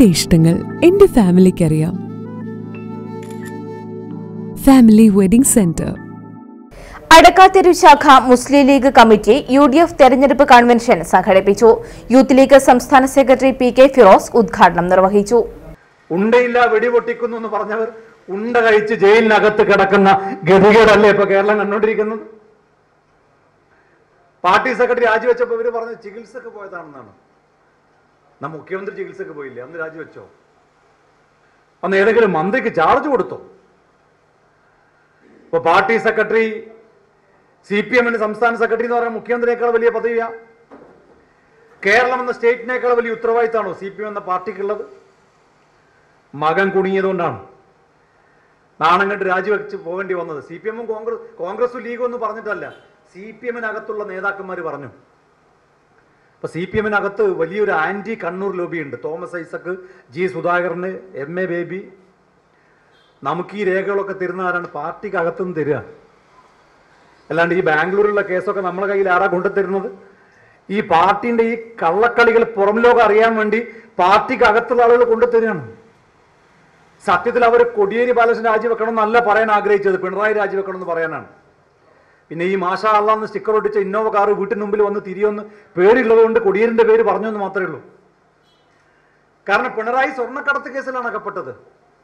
എന്റെ ഇഷ്ടങ്ങൾ എന്റെ ഫാമിലിക്കറിയാം ഫാമിലി വെഡിംഗ് സെന്റർ അടക്കാത്തെരു ശാഖ Muslim League committee U D F തെരഞ്ഞെടുപ്പ് കൺവെൻഷൻ സംഘടിപ്പിച്ചു യൂത്ത് ലീഗ് സംസ്ഥാന സെക്രട്ടറി പി കെ ഫിറോസ് ഉദ്ഘാടനം നിർവഹിച്ചു ഉണ്ടയില്ല വെടിപൊട്ടിക്കുന്നു എന്ന് പറഞ്ഞവർ ഉണ്ട കഴിച്ച് ജയിലിനകത്ത് കിടക്കുന്ന ഗതികേടല്ലേ ഇപ്പൊ കേരളം കണ്ടുകൊണ്ടിരിക്കുന്നത് പാർട്ടി സെക്രട്ടറി രാജിവെച്ചപ്പോ ഇവര് പറഞ്ഞ ചികിത്സക്ക് പോയതാണെന്നാണ് നാ മുഖ്യമന്ത്രി ചികിത്സക്ക് പോയില്ലേ അന്ന് രാജിവെച്ചോ അന്ന് ഏതെങ്കിലും മന്ത്രിക്ക് ചാർജ് കൊടുത്തോ ഇപ്പൊ പാർട്ടി സെക്രട്ടറി സി പി എമ്മിന്റെ സംസ്ഥാന സെക്രട്ടറി എന്ന് പറഞ്ഞാൽ മുഖ്യമന്ത്രിയേക്കാൾ വലിയ പദവിയാ കേരളം എന്ന സ്റ്റേറ്റിനേക്കാൾ വലിയ ഉത്തരവാദിത്തമാണോ സി പി എം എന്ന പാർട്ടിക്കുള്ളത് മകൻ കുടുങ്ങിയതുകൊണ്ടാണ് നാണം കണ്ട് രാജിവെച്ച് പോകേണ്ടി വന്നത് സി പി എമ്മും കോൺഗ്രസ് കോൺഗ്രസും ലീഗും ഒന്നും പറഞ്ഞിട്ടല്ല സി പി എമ്മിനകത്തുള്ള നേതാക്കന്മാർ പറഞ്ഞു ഇപ്പൊ സി പി എമ്മിനകത്ത് വലിയൊരു ആന്റി കണ്ണൂർ ലോബി ഉണ്ട് തോമസ് ഐസക്ക് ജി സുധാകരന് എം എ ബേബി നമുക്ക് ഈ രേഖകളൊക്കെ തരുന്ന ആരാണ് പാർട്ടിക്ക് അകത്തുനിന്ന് തരിക അല്ലാണ്ട് ഈ ബാംഗ്ലൂരിലുള്ള കേസൊക്കെ നമ്മളെ കയ്യിൽ ആരാ കൊണ്ടുതരുന്നത് ഈ പാർട്ടിന്റെ ഈ കള്ളക്കളികൾ പുറം ലോകം അറിയാൻ വേണ്ടി പാർട്ടിക്ക് അകത്തുള്ള ആളുകൾ കൊണ്ടുതരികയാണ് സത്യത്തിൽ അവർ കൊടിയേരി ബാലകൃഷ്ണൻ രാജിവെക്കണം എന്നല്ല പറയാൻ ആഗ്രഹിച്ചത് പിണറായി രാജിവെക്കണം എന്ന് പറയാനാണ് പിന്നെ ഈ മാഷാ അള്ളാന്ന് സ്റ്റിക്കർ ഒട്ടിച്ച ഇന്നോവ കാറ് വീട്ടിന് മുമ്പിൽ വന്ന് തിരിയൊന്ന് പേരുള്ളത് കൊണ്ട് കൊടിയേരിന്റെ പേര് പറഞ്ഞു എന്ന് മാത്രമേ ഉള്ളൂ കാരണം പിണറായി സ്വർണ്ണക്കടത്ത് കേസിലാണ് അകപ്പെട്ടത്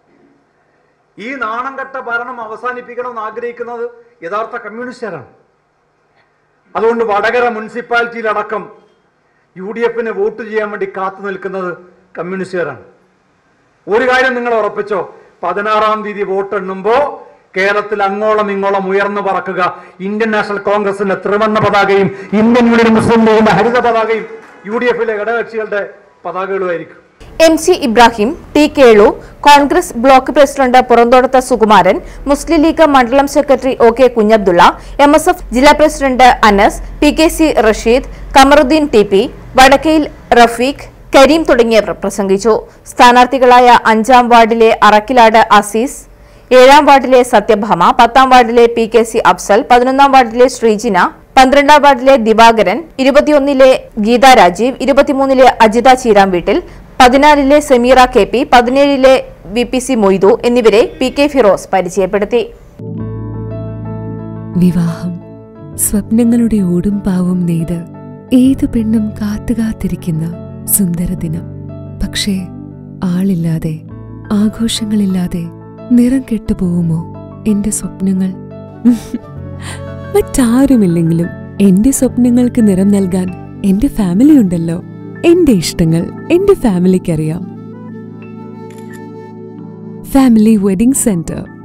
ഈ നാണം കെട്ട ഭരണം അവസാനിപ്പിക്കണം എന്ന് ആഗ്രഹിക്കുന്നത് യഥാർത്ഥ കമ്മ്യൂണിസ്റ്റുകാരാണ് അതുകൊണ്ട് വടകര മുനിസിപ്പാലിറ്റിയിലടക്കം യു ഡി എഫിന് വോട്ട് ചെയ്യാൻ വേണ്ടി കാത്തു നിൽക്കുന്നത് കമ്മ്യൂണിസ്റ്റുകാരാണ് ഒരു കാര്യം നിങ്ങൾ ഉറപ്പിച്ചോ പതിനാറാം തീയതി വോട്ട് എണ്ണുമ്പോ കേരളത്തിൽ അങ്ങോളം ഇങ്ങോളം ഉയർന്നു പറക്കുക ഇന്ത്യൻ നാഷണൽ കോൺഗ്രസിന്റെ ത്രിവർണ്ണ പതാകയും ഇന്ത്യൻ യൂണിയൻ മുസ്ലിം ലീഗിന്റെ ഹരിത പതാകയും യു ഡി എഫിലെ ഘടകകക്ഷികളുടെ പതാകകളുമായിരിക്കും M C Ibrahim T Kelu Congress block president Puranthodath Sukumaran Muslim League മണ്ഡലം secretary O K Kunhabdulla M S F ജില്ലാ president Anas P K C Rasheed Kamaruddeen T P Vadakkayil Rafeeq Kareem തുടങ്ങിയവർ പ്രസംഗിച്ചു സ്ഥാനാർത്ഥികളായ അഞ്ചാം വാർഡിലെ അറക്കിലാട് അസീസ് ഏഴാം വാർഡിലെ സത്യഭാമ പത്താം വാർഡിലെ പി കെ സി അഫ്സൽ പതിനൊന്നാം വാർഡിലെ ശ്രീജിന പന്ത്രണ്ടാം വാർഡിലെ ദിവാകരൻ ഇരുപത്തിയൊന്നിലെ ഗീതാ രാജീവ് ഇരുപത്തിമൂന്നിലെ അജിത ചീരാംവീട്ടിൽ പതിനാലിലെ സമീറ കെ പി പതിനേഴിലെ വി പി സി മൊയ്തു എന്നിവരെ പി കെ ഫിറോസ് പരിചയപ്പെടുത്തി വിവാഹം സ്വപ്നങ്ങളുടെ ഓടും പാവും നെയ്ത് ഏതു പെണ്ണും കാത്തുകാത്തിരിക്കുന്ന സുന്ദര ദിനം പക്ഷേ ആളില്ലാതെ ആഘോഷങ്ങളില്ലാതെ നിറം കെട്ടുപോകുമോ എന്റെ സ്വപ്നങ്ങൾ മറ്റാരുമില്ലെങ്കിലും എന്റെ സ്വപ്നങ്ങൾക്ക് നിറം നൽകാൻ എന്റെ ഫാമിലി ഉണ്ടല്ലോ എന്റെ ഇഷ്ടങ്ങൾ എന്റെ ഫാമിലിക്കറിയാം ഫാമിലി വെഡിംഗ് സെന്റർ